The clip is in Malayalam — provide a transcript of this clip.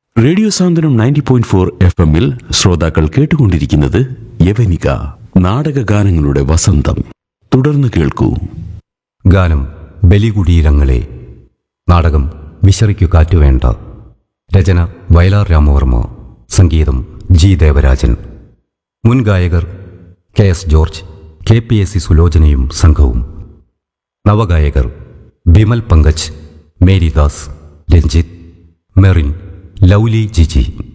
radio Santhwanam ninety point four F എമ്മിൽ ശ്രോതാക്കൾ കേട്ടുകൊണ്ടിരിക്കുന്നത് യവനിക നാടക ഗാനങ്ങളുടെ വസന്തം തുടർന്ന് കേൾക്കൂ ഗാനം ബലികുടീരങ്ങളെ നാടകം വിശറിക്കു കാറ്റുവേണ്ട രചന വയലാർ രാമവർമ്മ സംഗീതം ജി ദേവരാജൻ മുൻ ഗായകർ K S George K P S C സുലോചനയും സംഘവും നവഗായകർ ബിമൽ പങ്കജ് മേരിദാസ് രഞ്ജിത്ത് മെറിൻ ലൗലി ജിജി